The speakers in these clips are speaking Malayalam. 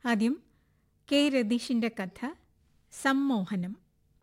ആദ്യം കെ രതീഷിന്റെ കഥ സമ്മോഹനം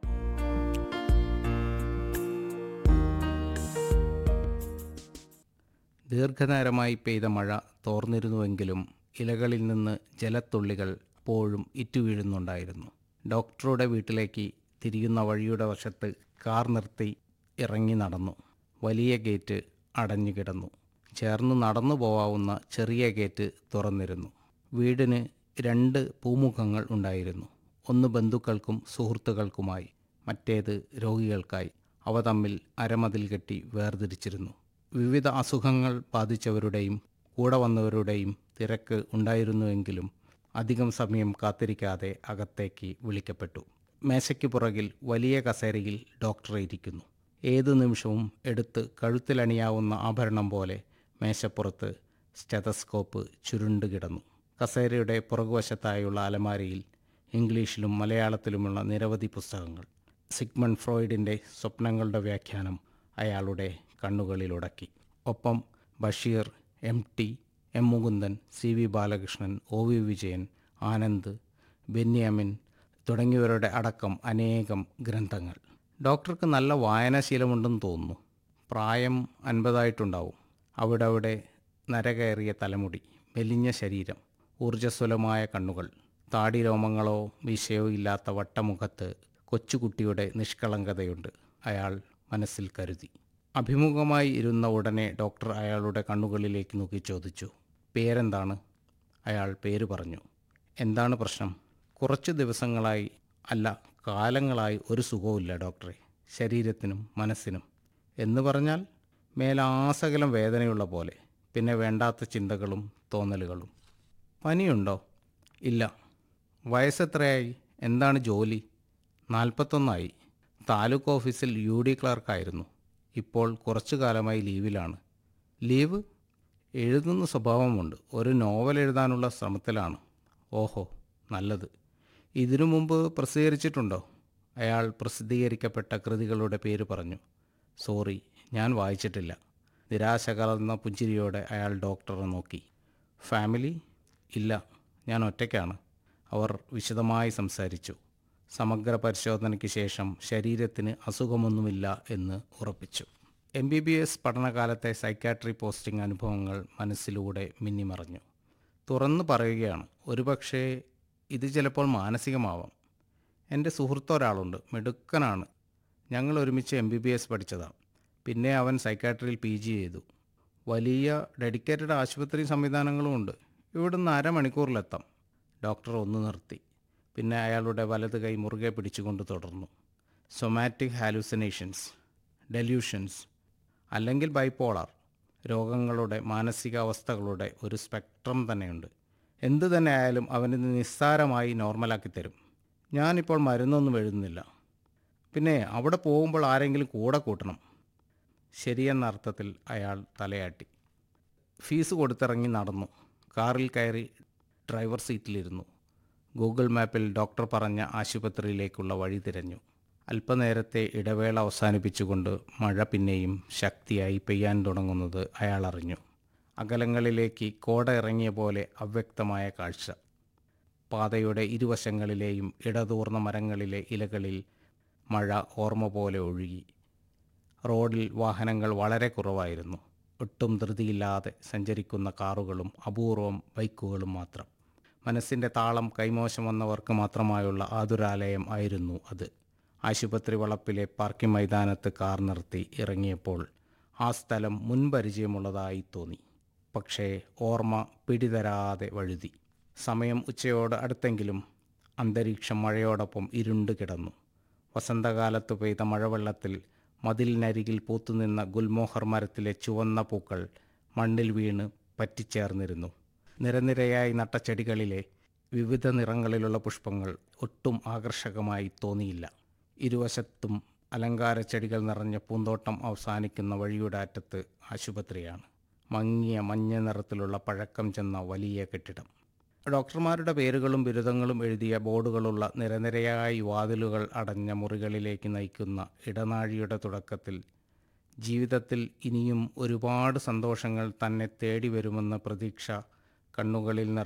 ദീർഘനേരമായി പെയ്ത മഴ തോർന്നിരുന്നുവെങ്കിലും ഇലകളിൽ നിന്ന് ജലത്തുള്ളികൾ അപ്പോഴും ഇറ്റുവീഴുന്നുണ്ടായിരുന്നു ഡോക്ടറുടെ വീട്ടിലേക്ക് തിരിയുന്ന വഴിയുടെ വശത്ത് കാർ നിർത്തി ഇറങ്ങി നടന്നു വലിയ ഗേറ്റ് അടഞ്ഞു കിടന്നു ചേർന്ന് നടന്നു പോവാവുന്ന ചെറിയ ഗേറ്റ് തുറന്നിരുന്നു വീടിന് രണ്ട് പൂമുഖങ്ങൾ ഉണ്ടായിരുന്നു ഒന്ന് ബന്ധുക്കൾക്കും സുഹൃത്തുക്കൾക്കുമായി മറ്റേത് രോഗികൾക്കായി അവ തമ്മിൽ അരമതിൽ കെട്ടി വേർതിരിച്ചിരുന്നു വിവിധ അസുഖങ്ങൾ ബാധിച്ചവരുടെയും കൂടെ വന്നവരുടെയും തിരക്ക് ഉണ്ടായിരുന്നുവെങ്കിലും അധികം സമയം കാത്തിരിക്കാതെ അകത്തേക്ക് വിളിക്കപ്പെട്ടു മേശയ്ക്ക് പുറകിൽ വലിയ കസേരയിൽ ഡോക്ടർ ഇരിക്കുന്നു ഏതു നിമിഷവും എടുത്ത് കഴുത്തിലണിയാവുന്ന ആഭരണം പോലെ മേശപ്പുറത്ത് സ്റ്റെതസ്കോപ്പ് ചുരുണ്ടുകിടന്നു കസേരയുടെ പുറകുവശത്തായുള്ള അലമാരയിൽ ഇംഗ്ലീഷിലും മലയാളത്തിലുമുള്ള നിരവധി പുസ്തകങ്ങൾ സിഗ്മൺ ഫ്രോയിഡിൻ്റെ സ്വപ്നങ്ങളുടെ വ്യാഖ്യാനം അയാളുടെ കണ്ണുകളിലുടക്കി ഒപ്പം Basheer M T M Mukundan C V Balakrishnan O V Vijayan Anand Benyamin തുടങ്ങിയവരുടെ അടക്കം അനേകം ഗ്രന്ഥങ്ങൾ ഡോക്ടർക്ക് നല്ല വായനാശീലമുണ്ടെന്ന് തോന്നുന്നു പ്രായം അൻപതായിട്ടുണ്ടാവും അവിടെ അവിടെ നരകയറിയ തലമുടി മെലിഞ്ഞ ശരീരം ഊർജ്ജസ്വലമായ കണ്ണുകൾ താടി രോമങ്ങളോ വിഷയോ ഇല്ലാത്ത വട്ടമുഖത്ത് കൊച്ചുകുട്ടിയുടെ നിഷ്കളങ്കതയുണ്ട് അയാൾ മനസ്സിൽ കരുതി അഭിമുഖമായി ഇരുന്ന ഉടനെ ഡോക്ടർ അയാളുടെ കണ്ണുകളിലേക്ക് നോക്കി ചോദിച്ചു പേരെന്താണ് അയാൾ പേര് പറഞ്ഞു എന്താണ് പ്രശ്നം കുറച്ച് ദിവസങ്ങളായി അല്ല കാലങ്ങളായി ഒരു സുഖവുമില്ല ഡോക്ടറെ ശരീരത്തിനും മനസ്സിനും എന്ന് പറഞ്ഞാൽ മേലാസകലം വേദനയുള്ള പോലെ പിന്നെ വേണ്ടാത്ത ചിന്തകളും തോന്നലുകളും പനിയുണ്ടോ ഇല്ല വയസ്സെത്രയായി എന്താണ് ജോലി നാൽപ്പത്തൊന്നായി താലൂക്ക് ഓഫീസിൽ യു ഡി ക്ലർക്കായിരുന്നു ഇപ്പോൾ കുറച്ചു കാലമായി ലീവിലാണ് ലീവ് എഴുതുന്ന സ്വഭാവമുണ്ട് ഒരു നോവൽ എഴുതാനുള്ള ശ്രമത്തിലാണ് ഓഹോ നല്ലത് ഇതിനു മുമ്പ് പ്രസിദ്ധീകരിച്ചിട്ടുണ്ടോ അയാൾ പ്രസിദ്ധീകരിക്കപ്പെട്ട കൃതികളുടെ പേര് പറഞ്ഞു സോറി ഞാൻ വായിച്ചിട്ടില്ല നിരാശ കലർന്ന പുഞ്ചിരിയോടെ അയാൾ ഡോക്ടറെ നോക്കി ഫാമിലി ഇല്ല ഞാൻ ഒറ്റയ്ക്കാണ് അവർ വിശദമായി സംസാരിച്ചു സമഗ്ര പരിശോധനയ്ക്ക് ശേഷം ശരീരത്തിന് അസുഖമൊന്നുമില്ല എന്ന് ഉറപ്പിച്ചു എം ബി ബി എസ് പഠനകാലത്തെ സൈക്കാട്രി പോസ്റ്റിംഗ് അനുഭവങ്ങൾ മനസ്സിലൂടെ മിന്നിമറഞ്ഞു തുറന്നു പറയുകയാണ് ഒരുപക്ഷേ ഇത് ചിലപ്പോൾ മാനസികമാവാം എൻ്റെ സുഹൃത്ത് ഒരാളുണ്ട് മിടുക്കനാണ് ഞങ്ങൾ ഒരുമിച്ച് എം ബി ബി എസ് പഠിച്ചതാണ് പിന്നെ അവൻ സൈക്കാട്രിയിൽ പി ജി ചെയ്തു വലിയ ഡെഡിക്കേറ്റഡ് ആശുപത്രി സംവിധാനങ്ങളും ഉണ്ട് ഇവിടുന്ന് അരമണിക്കൂറിലെത്താം ഡോക്ടർ ഒന്ന് നിർത്തി പിന്നെ അയാളുടെ വലത് കൈ മുറുകെ പിടിച്ചുകൊണ്ട് തുടർന്നു സൊമാറ്റിക് ഹാലൂസിനേഷൻസ് ഡെല്യൂഷൻസ് അല്ലെങ്കിൽ ബൈപ്പോളാർ രോഗങ്ങളുടെ മാനസികാവസ്ഥകളുടെ ഒരു സ്പെക്ട്രം തന്നെയുണ്ട് എന്തു തന്നെ ആയാലും അവനിത് നിസ്സാരമായി നോർമലാക്കി തരും ഞാനിപ്പോൾ മരുന്നൊന്നും എഴുതുന്നില്ല പിന്നെ അവിടെ പോകുമ്പോൾ ആരെങ്കിലും കൂടെ കൂട്ടണം ശരിയെന്ന അർത്ഥത്തിൽ അയാൾ തലയാട്ടി ഫീസ് കൊടുത്തിറങ്ങി നടന്നു കാറിൽ കയറി ഡ്രൈവർ സീറ്റിലിരുന്നു ഗൂഗിൾ മാപ്പിൽ ഡോക്ടർ പറഞ്ഞ ആശുപത്രിയിലേക്കുള്ള വഴി തിരഞ്ഞു അല്പനേരത്തെ ഇടവേള അവസാനിപ്പിച്ചുകൊണ്ട് മഴ പിന്നെയും ശക്തിയായി പെയ്യാൻ തുടങ്ങുന്നത് അയാൾ അറിഞ്ഞു അകലങ്ങളിലേക്ക് കോട ഇറങ്ങിയ പോലെ അവ്യക്തമായ കാഴ്ച പാതയുടെ ഇരുവശങ്ങളിലെയും ഇടതൂർന്ന മരങ്ങളിലെ ഇലകളിൽ മഴ ഓർമ്മ പോലെ ഒഴുകി റോഡിൽ വാഹനങ്ങൾ വളരെ കുറവായിരുന്നു ഒട്ടും ധൃതിയില്ലാതെ സഞ്ചരിക്കുന്ന കാറുകളും അപൂർവം ബൈക്കുകളും മാത്രം മനസ്സിൻ്റെ താളം കൈമോശം വന്നവർക്ക് മാത്രമായുള്ള ആതുരാലയം ആയിരുന്നു അത് ആശുപത്രി വളപ്പിലെ പാർക്കിംഗ് മൈതാനത്ത് കാർ നിർത്തി ഇറങ്ങിയപ്പോൾ ആ സ്ഥലം മുൻപരിചയമുള്ളതായി തോന്നി പക്ഷേ ഓർമ്മ പിടിതരാതെ വഴുതി സമയം ഉച്ചയോട് അടുത്തെങ്കിലും അന്തരീക്ഷം മഴയോടൊപ്പം ഇരുണ്ട് കിടന്നു വസന്തകാലത്ത് പെയ്ത മഴവെള്ളത്തിൽ മതിലിനരികിൽ പൂത്തുനിന്ന ഗുൽമോഹർ മരത്തിലെ ചുവന്ന പൂക്കൾ മണ്ണിൽ വീണ് പറ്റിച്ചേർന്നിരുന്നു നിരനിരയായി നട്ട ചെടികളിലെ വിവിധ നിറങ്ങളിലുള്ള പുഷ്പങ്ങൾ ഒട്ടും ആകർഷകമായി തോന്നിയില്ല ഇരുവശത്തും അലങ്കാര ചെടികൾ നിറഞ്ഞ പൂന്തോട്ടം അവസാനിക്കുന്ന വഴിയുടെ അറ്റത്ത് ആശുപത്രിയാണ് മങ്ങിയ മഞ്ഞ നിറത്തിലുള്ള പഴക്കം ചെന്ന വലിയ കെട്ടിടം ഡോക്ടർമാരുടെ പേരുകളും ബിരുദങ്ങളും എഴുതിയ ബോർഡുകളുള്ള നിരനിരയായി വാതിലുകൾ അടഞ്ഞ മുറികളിലേക്ക് നയിക്കുന്ന ഇടനാഴിയുടെ തുടക്കത്തിൽ ജീവിതത്തിൽ ഇനിയും ഒരുപാട് സന്തോഷങ്ങൾ തന്നെ തേടി വരുമെന്ന പ്രതീക്ഷ കണ്ണുകളിൽ നിറ